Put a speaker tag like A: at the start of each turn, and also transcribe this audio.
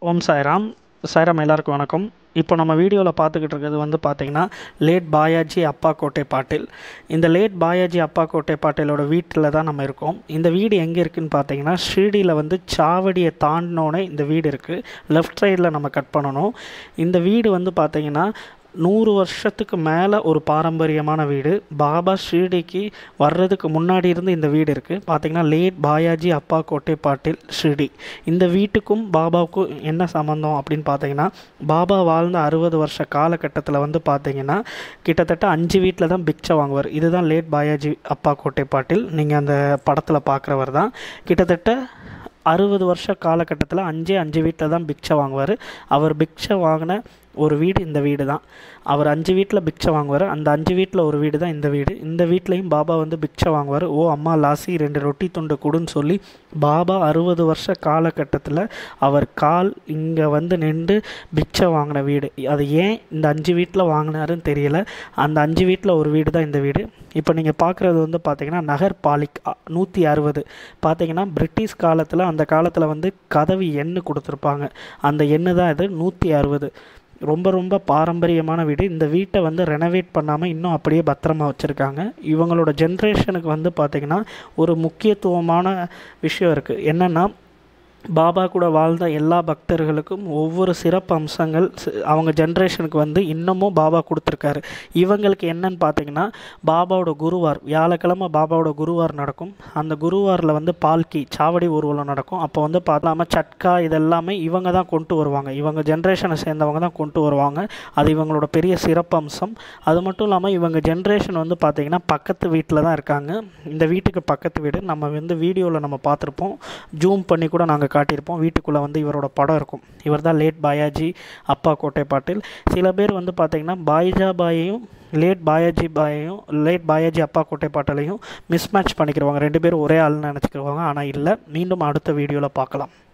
A: ஓம் சாய்ராம் சாய்ராம் எல்லாருக்கும் வணக்கம் இப்போ நம்ம வீடியோவில் பார்த்துக்கிட்டு இருக்கிறது வந்து பார்த்திங்கன்னா லேட் பாயாஜி அப்பா கோட்டை பாட்டில் இந்த லேட் பாயாஜி அப்பா கோட்டை பாட்டிலோட வீட்டில் தான் நம்ம இருக்கோம் இந்த வீடு எங்கே இருக்குதுன்னு பார்த்தீங்கன்னா ஷீரடியில் வந்து சாவடியை தாண்டினோடனே இந்த வீடு இருக்குது லெஃப்ட் சைடில் நம்ம கட் பண்ணணும் இந்த வீடு வந்து பார்த்திங்கன்னா நூறு வருஷத்துக்கு மேலே ஒரு பாரம்பரியமான வீடு பாபா ஷீரடிக்கு வர்றதுக்கு முன்னாடி இருந்து இந்த வீடு இருக்குது பார்த்திங்கன்னா லேட் பாயாஜி அப்பா கோட்டை பாட்டில் ஷீரடி இந்த வீட்டுக்கும் பாபாவுக்கும் என்ன சம்மந்தம் அப்படின்னு பார்த்தீங்கன்னா பாபா வாழ்ந்த அறுபது வருஷ காலகட்டத்தில் வந்து பார்த்தீங்கன்னா கிட்டத்தட்ட அஞ்சு வீட்டில் தான் பிக்சை வாங்குவார் இதுதான் லேட் பாயாஜி அப்பா கோட்டை பாட்டில் நீங்கள் அந்த படத்தில் பார்க்குறவர் தான் கிட்டத்தட்ட அறுபது வருஷ காலகட்டத்தில் அஞ்சே அஞ்சு வீட்டில் தான் பிக்சை வாங்குவார் அவர் பிக்சை வாங்கின ஒரு வீடு இந்த வீடு தான் அவர் அஞ்சு வீட்டில் பிக்சை வாங்குவார் அந்த அஞ்சு வீட்டில் ஒரு வீடு தான் இந்த வீடு இந்த வீட்லேயும் பாபா வந்து பிக்சை வாங்குவார் ஓ அம்மா லாசி ரெண்டு ரொட்டி துண்டு கொடுன்னு சொல்லி பாபா அறுபது வருஷ காலகட்டத்தில் அவர் கால் இங்கே வந்து நின்று பிக்சை வாங்கின வீடு அது ஏன் இந்த அஞ்சு வீட்டில் வாங்கினாருன்னு தெரியல அந்த அஞ்சு வீட்டில் ஒரு வீடு தான் இந்த வீடு இப்போ நீங்கள் பார்க்குறது வந்து பார்த்தீங்கன்னா நகர் பாலிக் நூற்றி அறுபது பார்த்தீங்கன்னா பிரிட்டிஷ் காலத்தில் அந்த காலத்தில் வந்து கதவு எண்ணு கொடுத்துருப்பாங்க அந்த எண்ணு தான் இது நூற்றி அறுபது ரொம்ப ரொம்ப பாரம்பரியமான வீடு இந்த வீட்டை வந்து ரெனோவேட் பண்ணாமல் இன்னும் அப்படியே பத்திரமா வச்சுருக்காங்க இவங்களோட ஜென்ரேஷனுக்கு வந்து பார்த்திங்கன்னா ஒரு முக்கியத்துவமான விஷயம் இருக்குது என்னென்னா பாபா கூட வாழ்ந்த எல்லா பக்தர்களுக்கும் ஒவ்வொரு சிறப்பு அம்சங்கள் அவங்க ஜென்ரேஷனுக்கு வந்து இன்னமும் பாபா கொடுத்துருக்காரு இவங்களுக்கு என்னன்னு பார்த்தீங்கன்னா பாபாவோட குருவார் வியாழக்கிழமை பாபாவோட குருவார் நடக்கும் அந்த குருவாரில் வந்து பால்கி சாவடி ஊர்வலம் நடக்கும் அப்போ வந்து பார்த்தாம சட்கா இதெல்லாமே இவங்க தான் கொண்டு வருவாங்க இவங்க ஜென்ரேஷனை சேர்ந்தவங்க தான் கொண்டு வருவாங்க அது இவங்களோட பெரிய சிறப்பு அம்சம் அது மட்டும் இல்லாமல் இவங்க ஜென்ரேஷன் வந்து பார்த்திங்கன்னா பக்கத்து வீட்டில் தான் இருக்காங்க இந்த வீட்டுக்கு பக்கத்து வீடு நம்ம வந்து வீடியோவில் நம்ம பார்த்துருப்போம் ஜூம் பண்ணி கூட நாங்கள் காட்டியிருப்போம் வீட்டுக்குள்ளே வந்து இவரோட படம் இருக்கும் இவர் தான் லேட் பாயாஜி அப்பா கோட்டை பாட்டில் சில பேர் வந்து பார்த்திங்கன்னா பாய்ஜா பாயையும் லேட் பாயாஜி பாயையும் லேட் பாயாஜி அப்பா கோட்டை பாட்டிலையும் மிஸ்மேட்ச் பண்ணிக்கிறவாங்க ரெண்டு பேரும் ஒரே ஆள்னு நினச்சிக்கிறவாங்க ஆனால் இல்லை மீண்டும் அடுத்த வீடியோவில் பார்க்கலாம்